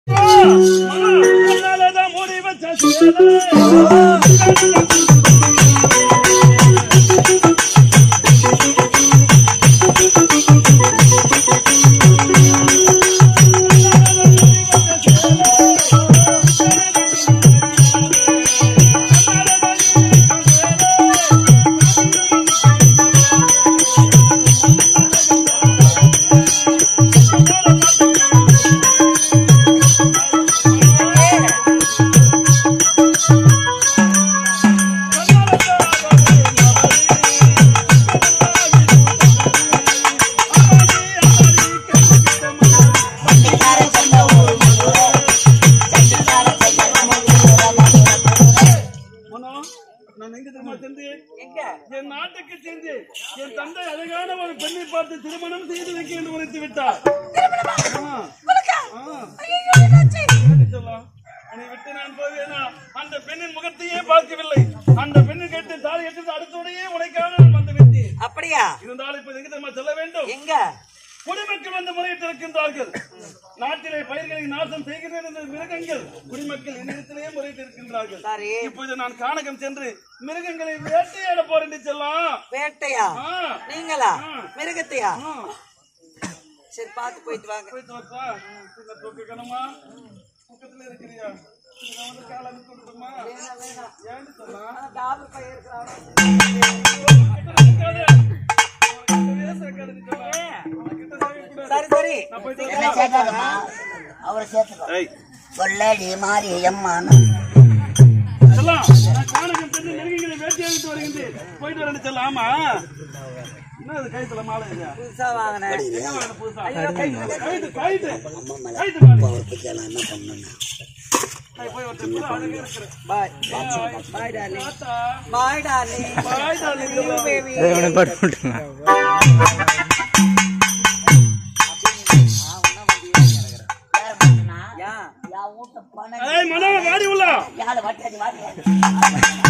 அதனாலதான் மூடி வச்ச சேலை. மனோ, நான் எங்க தெரியுமா சென்றேன்? எங்க என் நாட்டுக்கு சென்று என் தந்தை அழகான ஒரு பெண்ணை பார்த்து திருமணம் செய்து வைக்க என்று உரைத்து விட்டார் ஆ. ஆ. கேட்டு சொல்லலாம். உன்னை விட்டு நான் போவேனா அந்த பெண்ணின் முகத்தையே பார்க்கவில்லை அந்த பெண்ணின் கேட்டு தாலி எடுத்து அடுத்தோடையே உடைக்காக நான் வந்து விட்டேன் அப்படியா இருந்தாலும் இப்ப எங்க தெரியுமா செல்ல வேண்டும் எங்க குடிமக்கள் வந்து முறையிட்டிருக்கின்றார்கள் நாட்டிலே பயிர்களை நாசம் செய்கிறேன் என்ற மிருகங்கள் குடிமக்கள் என்னிடத்திலேயே முறையிட்டிருக்கின்றார்கள் சரி இப்போது நான் கானகம் சென்று மிருகங்களை வேட்டையாட போறேன் என்று சொல்லலாம் வேட்டையா ஆ, நீங்களா ஆ. மிருகத்தையா ஆ, சரி பார்த்து போயிட்டு வாங்க போயிட்டு வரட்டா? இந்த தூக்கணுமா பக்கத்துல இருக்கிறியா இதை வந்து காலை அமுக்கி விட்டுட்டுமா? ஏன்னு சொல்லலாம்? கிட்ட நிக்காத. உனக்கு சேர்க்காதுன்னு சொல்லலாம். உனக்கிட்ட சேர்க்கக்கூடாது. சரி சரி நான் போயிட்டு என்ன வரேன். சேர்க்காதம்மா அவரை சேர்த்துக்கோ ஏய், சொல்லடி மாறி எம்மான்னு செல்லம், நான் கானகம் சென்று மிருகங்களை வேட்டையாடிட்டு வருகின்றேன். போயிட்டு வரேன்னு செல்லம், ஆமா. என்ன இது கழுத்துல மாலை இது? புதுசா வாங்கினேன் எங்க வாங்கின புதுசா? ஐயோ, கை விடு. கழுத்து, கழுத்து. அம்மா மேல கழுத்து மாலை. அவர் பத்தி நான் என்ன பண்ணேன் போய் போய் ஒருத்தர் கூட அழகா இருக்கிறேன். பாய் பாய் டார்லிங் தாத்தா, bye darling bye darling. Baby யார் பண்ணா யா யா வீட்டு பணம் ஏய், மனோ, வாடி உள்ள. யாரு வட்டாதி வாடி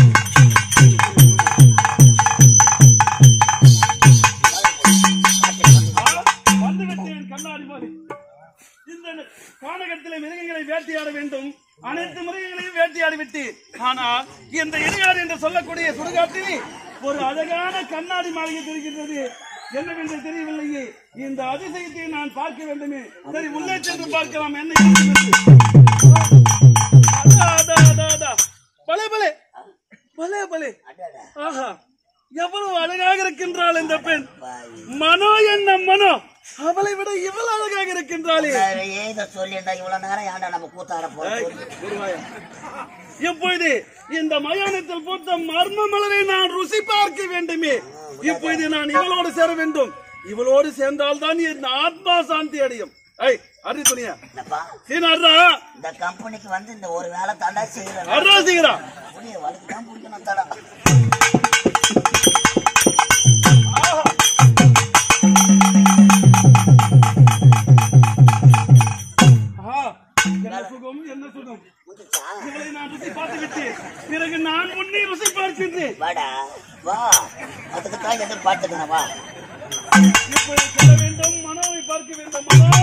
வந்து விட்டேன் கண்ணாடி மாதிரி இந்த கானகத்திலே மிருகங்களை வேட்டையாட வேண்டும் அனைத்து மிருகங்களையும் வேட்டையாடி விட்டு ஆனால் இந்த இடையாறு என்று சொல்லக்கூடிய சுடுகாட்டில் ஒரு அழகான கண்ணாடி மாளிகை தெரிகின்றது என்னவென்று தெரியவில்லையே இந்த அதிசயத்தை நான் பார்க்க வேண்டுமே சரி உள்ளே சென்று பார்க்கலாம் என்ன இருக்கிறது. அதா, அதா, அதா, அதா. பலே பலே பலே பலே ஆஹா எவ்வளவு அழகாக இருக்கின்றாள் இந்த பெண் மனோ என்ன மனோ அவளை விட இவ்வளவு அழகாக இருக்கின்றாளே ஏதோ சொல்லியிருந்தா இவ்வளவு நேரம் ஏன்டா நம்ம கூத்தாட போறோம் இப்பொழுது இந்த மயானத்தில் பூத்த மர்ம மலரை நான் ருசி பார்க்க வேண்டுமே இப்பொழுது நான் இவளோடு சேர வேண்டும் இவளோடு சேர்ந்தால் தான் என் ஆத்மா சாந்தி அடையும் ஐ அரி துணியா என்னப்பா சீனாடுறா இந்த கம்பெனிக்கு வந்து இந்த ஒரு வேலை தாண்டா செய்யறேன் அட்ரா சீக்கிரா புரிய வழக்கு தான் பிடிக்கணும் தடா ஆஹா, என்ன சுகம் என்ன சுகம் இவளை நான் ருசி பார்த்து விட்டு பிறகு நான் முன்னே ருசி பார்க்கின்றேன் வாடா வா அதுக்கு தான் எதிர்பார்த்துக்கணும் வா இப்பொழுது செல்ல வேண்டும் மனோவை பார்க்க வேண்டும் மனோ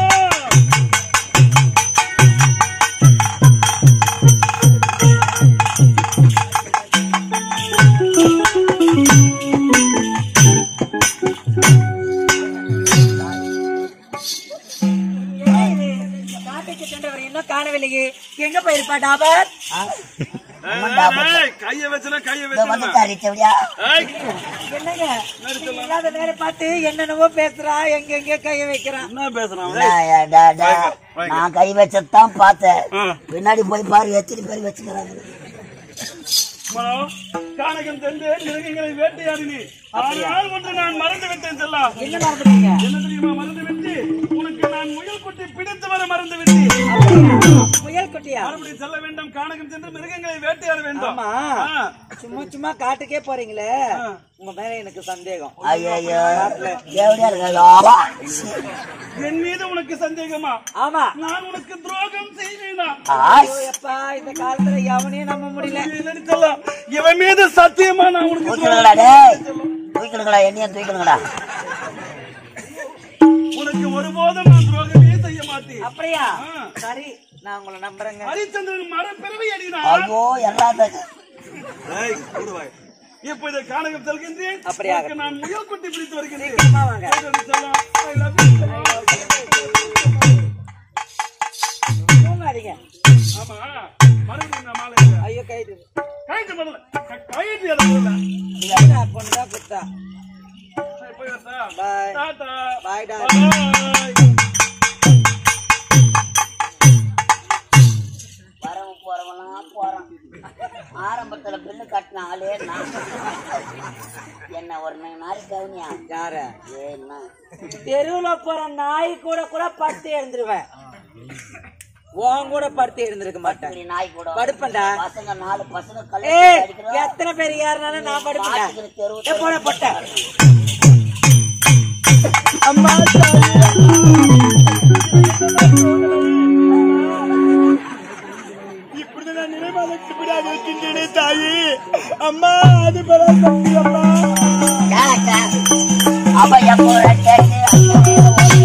காட்டுக்கு சென்றவர் இன்னும் காணவில்லையே எங்க போயிருப்பா டாபர் ஏய், கைய வச்சுனா கைய இந்த வந்து வச்சுனா தரிச்சவடியா ஏய், என்னங்க நீங்க இல்லாத நேரம் பார்த்து என்னென்னவோ பேசுறா எங்க எங்க கைய வைக்கிறான் என்ன பேசுறான் ஏய், வாங்க. நான் கை வச்சதான் பார்த்தேன் ஆ. பின்னாடி போய் பாரு எத்தனை பேர் வச்சுக்கிறாங்க மனோ, கானகம் சென்று மிருகங்களை வேட்டையாடினி ஆனால் ஒன்று நான் மறந்து விட்டேன் செல்லா என்ன மறந்துட்டீங்க என்ன தெரியுமா மறந்து விட்டு உனக்கு நான் முயல் குட்டி பிடித்து வர மறந்து விட்டேன் முயல் குட்டியா மறுபடியும் செல்ல வேண்டும் கானகம் சென்று மிருகங்களை வேட்டையாட வேண்டும் ஆமா ஆ. சும்மா சும்மா காட்டுக்கே போறீங்களே உங்க மேல எனக்கு சந்தேகம் ஐயோ எப்படியா இருக்கா என் மீது உனக்கு சந்தேகமா ஆமா நான் உனக்கு துரோகம் செய்வேனா ஐயோ, எப்பா இந்த காலத்துல எவனையும் நம்ப முடியல இல்லைன்னு செல்லா. இவன் மீது சத்தியமா நான் உனக்கு தூக்கிடுங்களா டேய் தூக்கிடுங்களா என்னையும் தூக்கிடுங்களா உனக்கு ஒருபோதும் நான் துரோகமே செய்ய மாட்டேன் அப்படியா ஆ. சரி நான் உங்களை நம்புறேங்க ஹரிச்சந்திரன் மரப்பிறவி அடினா ஐயோ எல்லாத்தையும் இப்போது கானகம் செல்கின்றேன் அப்படியாக. உனக்கு நான் முயல் குட்டி பிடித்து வருகின்றேன் சீக்கிரமா வாங்க. கேட்டது செல்லம். I love you, செல்லம். தூங்காதீங்க ஆமா மறுபடியும் நான் மாலை இல்லை. ஐயோ கைது கைட்டு முதல்ல க- கைட்டு அதை முதல்ல என்ன பொண்ணு தான் குத்தா சரி, போய் வரட்டா? பாய் டாடா. பாய் டா பாய். வரவன் போறவன்லாம் போறான் ஆரம்பத்துல பில்லு கட்டின ஆளே நான் என்ன ஒரு நாள் கவனியா யார ஏன்னா தெருவுல போற நாய் கூட கூட படுத்து எழுந்துருவேன் உன் கூட படுத்து எழுந்திருக்க மாட்டேன் இப்படி நாய் கூட படுப்பேன்டா பசங்க நாலு பசங்க ஏய் கல்யாணம் எத்தனை பேர் ஏறினாலும் நான் படுப்பேன்டா பாத்துக்கிற தெருவு ஏ, போட போட்டேன் அம்மா இப்படி நான் நினைவாதற்கு விடாது இருக்கின்றேனே தாயி அம்மா அது பராசக்தி அம்மா அவ எப்போ கேட்டு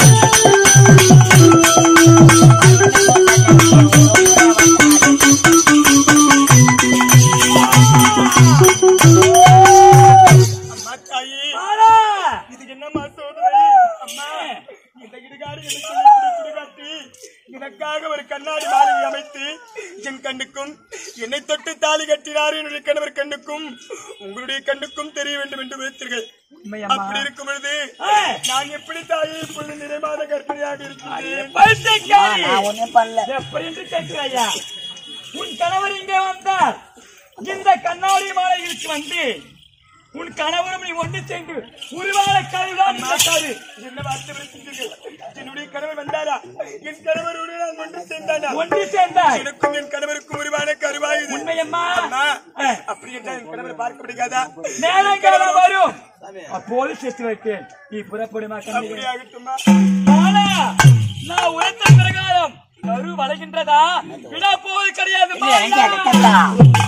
அம்மா தாயி ஆளா! இதுக்கு என்னம்மா சோதனை அம்மா இந்த இடுகாடு எனக்கு சொல்லி சுடுகாட்டி எனக்காக ஒரு கண்ணாடி மாளிகை அமைத்து என் கண்ணுக்கும் என்னை தொட்டு தாலி கட்டினார் என்னுடைய கணவர் கண்ணுக்கும் உங்களுடைய கண்ணுக்கும் தெரிய வேண்டும் என்று வைத்தீர்கள் அப்படி இருக்கும் பொழுது ஏய், நான் எப்படி தாயை இப்பொழுது நிறைமாத கர்ப்பிணியாக இருக்கிறேன் பைத்தியக்காரி! நான் ஒண்ணும் பண்ணல எப்படி என்று கேட்கிறாயா உன் கணவர் இங்கே வந்தார் இந்த கண்ணாடி மாலைகளுக்கு வந்து உன் கணவரும் நீ ஒன்று சேர்ந்து உருவான கருதான் இந்த கரு என்ன வார்த்தை பேசுகிறீர்கள் என்னுடைய கணவர் வந்தாரா என் கணவரோடு நான் ஒன்று சேர்ந்தானா ஒன்று சேர்ந்தாய் எனக்கும் என் கணவருக்கும் உருவான கருவாய் இது உண்மையம்மா அம்மா ஏய், அப்படி என்றால் என் கணவரை பார்க்க முடியாதா நேரங்காலம் வரும் அப்போது சேர்த்து வைத்தேன் நீ புறப்படுமா அப்படி கண்ணீர் ஆகட்டுமா ஆனா, நான் உரைத்த பிரகாரம் கரு வளைகின்றதா விடா போவது கிடையாது எங்க மாயா. எடுக்கட்டா